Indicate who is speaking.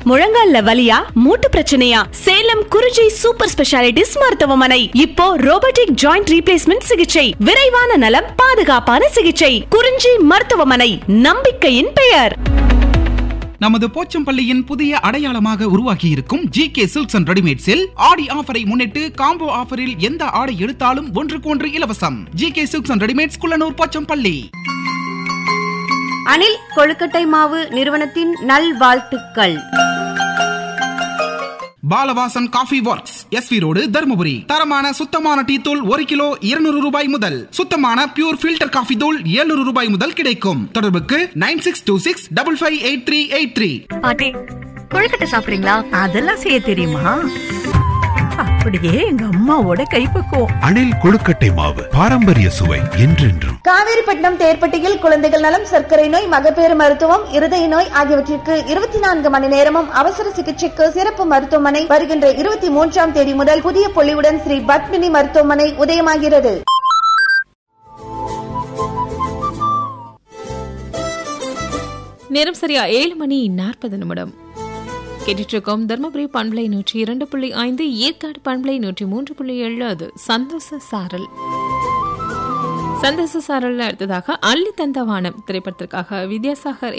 Speaker 1: முழங்கால்ல வலியா மூட்டு பிரச்சனையா சேலம் குறிஞ்சி சூப்பர் ஸ்பெஷாலிட்டிஸ் மருத்துவமனை இப்போ ரோபோட்டிக் ஜாயிண்ட் ரீப்ளேஸ்மெண்ட் சிகிச்சை விரைவான நலம் பாதுகாப்பான சிகிச்சை குறிஞ்சி மருத்துவமனை நம்பிக்கையின் பெயர்
Speaker 2: நமது போச்சம்பள்ளியின் புதிய அடையாளமாக உருவாகி இருக்கும் ஜி கே சில்க்ஸ் அண்ட் ரெடிமேட்ஸில் ஆடி ஆஃபரை முன்னிட்டு காம்போ ஆஃபரில் எந்த ஆடை எடுத்தாலும் ஒன்றுக்கு ஒன்று இலவசம் G K silks and readymades Kullanur Pochampalli
Speaker 3: Anil கொழுக்கட்டை மாவு நிறுவனத்தின் நல்வாழ்த்துக்கள்
Speaker 2: Balavasan coffee works SV road Dharmapuri தரமான சுத்தமான டீ தூள் ஒரு கிலோ இருநூறு ரூபாய் முதல் சுத்தமான பியூர் ஃபில்டர் காஃபி தூள் 700 ரூபாய் முதல் கிடைக்கும் தொடர்புக்கு nine six two six double five eight three eight three
Speaker 4: பாட்டி கொழுக்கட்டை சாப்பிடுறீங்களா
Speaker 5: அதெல்லாம் செய்ய தெரியுமா அப்படியே எங்க அம்மாவோட கைப்பக்குவம்
Speaker 6: அணில் கொழுக்கட்டை மாவு பாரம்பரிய சுவை என்றென்றும்
Speaker 7: காவேரிப்பட்டினம் தேர்ப்பட்டியில் குழந்தைகள் நலம் சர்க்கரை நோய் மகப்பேறு மருத்துவம் இருதய நோய் ஆகியவற்றிற்கு இருபத்தி நான்கு மணி நேரமும் அவசர சிகிச்சைக்கு சிறப்பு மருத்துவமனை வருகின்ற இருபத்தி மூன்றாம் தேதி முதல் புதிய பொலிவுடன் ஸ்ரீ பத்மினி மருத்துவமனை உதயமாகிறது
Speaker 8: நேரம் சரியா ஏழு மணி நாற்பது நிமிடம் கேட்டுட்டு இருக்கோம் தர்மபுரி பண்பலை நூற்றி இரண்டு புள்ளி ஐந்து ஏற்காடு பண்பலை நூற்றி மூன்று புள்ளி ஏழு அது சந்தோஷ சாரல் சந்தோஷ சாரல் அடுத்ததாக அள்ளி தந்த வானம் திரைப்படத்திற்காக வித்யாசாகர்